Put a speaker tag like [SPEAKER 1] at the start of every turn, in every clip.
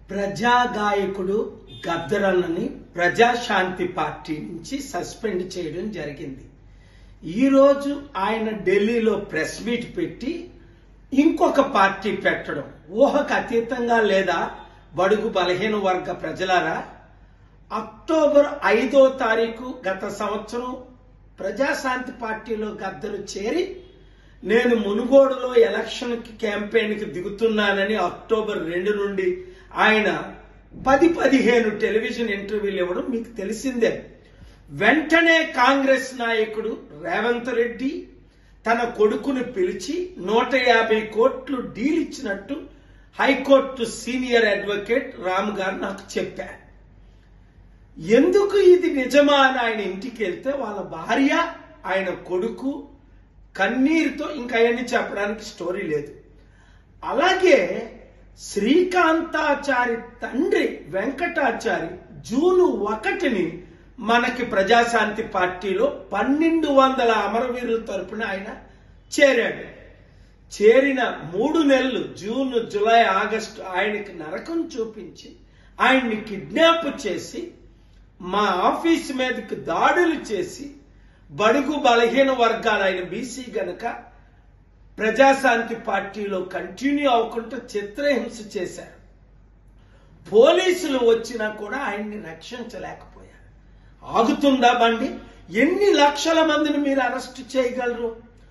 [SPEAKER 1] ప్రజాగాయకుడు గద్దరన్నని ప్రజాశాంతి పార్టీ నుంచి సస్పెండ్ చేయడం జరిగింది ఈరోజు ఆయన ఢిల్లీలో ప్రెస్ మీట్ పెట్టి ఇంకొక పార్టీ పెట్టడం ఊహకు అతీతంగా లేదా బడుగు బలహీన వర్గ ప్రజలారా అక్టోబర్ ఐదో తారీఖు గత సంవత్సరం ప్రజాశాంతి పార్టీలో గద్దరు చేరి నేను మునుగోడులో ఎలక్షన్ క్యాంపెయిన్ కి దిగుతున్నానని అక్టోబర్ రెండు నుండి ఆయన పది పదిహేను టెలివిజన్ ఇంటర్వ్యూలు ఇవ్వడం మీకు తెలిసిందే వెంటనే కాంగ్రెస్ నాయకుడు రేవంత్ రెడ్డి తన కొడుకును పిలిచి నూట యాభై కోట్లు డీల్ ఇచ్చినట్టు హైకోర్టు సీనియర్ అడ్వకేట్ రామ్ గారు నాకు చెప్పారు ఎందుకు ఇది నిజమా అని ఆయన ఇంటికి వెళ్తే వాళ్ళ భార్య ఆయన కొడుకు కన్నీరుతో ఇంకా అవన్నీ చెప్పడానికి స్టోరీ లేదు అలాగే శ్రీకాంతాచారి తండ్రి వెంకటాచారి జూను ఒకటిని మనకి ప్రజాశాంతి పార్టీలో పన్నెండు వందల అమరవీరుల తరపున ఆయన చేరాడు చేరిన మూడు నెలలు జూన్ జూలై ఆగస్టు ఆయనకి నరకం చూపించి ఆయన్ని కిడ్నాప్ చేసి మా ఆఫీస్ మీదకి దాడులు చేసి బడుగు బలహీన వర్గాలు ఆయన బీసీ గనక ప్రజాశాంతి పార్టీలో కంటిన్యూ అవ్వకుండా చిత్రహింస చేశారు పోలీసులు వచ్చినా కూడా ఆయన్ని రక్షించలేకపోయారు ఆగుతుందా బండి ఎన్ని లక్షల మందిని మీరు అరెస్ట్ చేయగలరు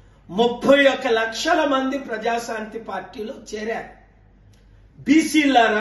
[SPEAKER 1] ముప్పై ఒక లక్షల మంది ప్రజాశాంతి పార్టీలో చేరారు బీసీల